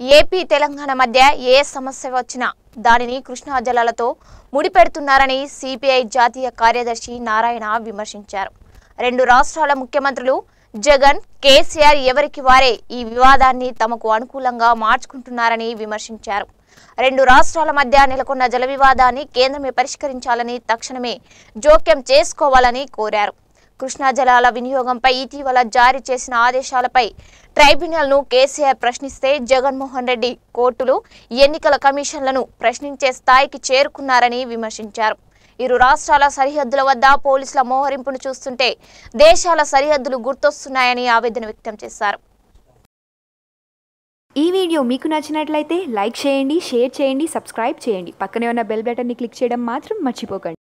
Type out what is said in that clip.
AP Telangana మధ్య ఏ సమస్య వచ్చినా దానిని కృష్ణా జలాలతో ముడిపెడుతున్నారని సిపిఐ జాతీయ కార్యదర్శి నారాయణ విమర్శించారు రెండు రాష్ట్రాల ముఖ్యమంత్రులు జగన్ కేసీఆర్ ఎవరికి వారే ఈ వివాదాన్ని తమకు అనుకూలంగా మార్చుకుంటున్నారని విమర్శించారు రెండు రాష్ట్రాల మధ్య నెలకొన్న జల వివాదాన్ని కేంద్రమే పరిష్కరించాలని తక్షణమే జోక్యం చేసుకోవాలని కోరారు కృష్ణా జలాల వినియోగంపై ఇటీవల జారీ చేసిన ఆదేశాలపై ట్రైబ్యునల్ను కేసీఆర్ ప్రశ్నిస్తే జగన్మోహన్ రెడ్డి కోర్టులు ఎన్నికల కమిషన్లను ప్రశ్నించే స్థాయికి చేరుకున్నారని విమర్శించారు ఇరు రాష్ట్రాల సరిహద్దుల వద్ద పోలీసుల మోహరింపును చూస్తుంటే దేశాల సరిహద్దులు గుర్తొస్తున్నాయని ఆవేదన వ్యక్తం చేశారు ఈ వీడియో మీకు నచ్చినట్లయితే లైక్ చేయండి షేర్ చేయండి సబ్స్క్రైబ్ చేయండి పక్కనే ఉన్న బెల్ బటన్ని క్లిక్ చేయడం మాత్రం మర్చిపోకండి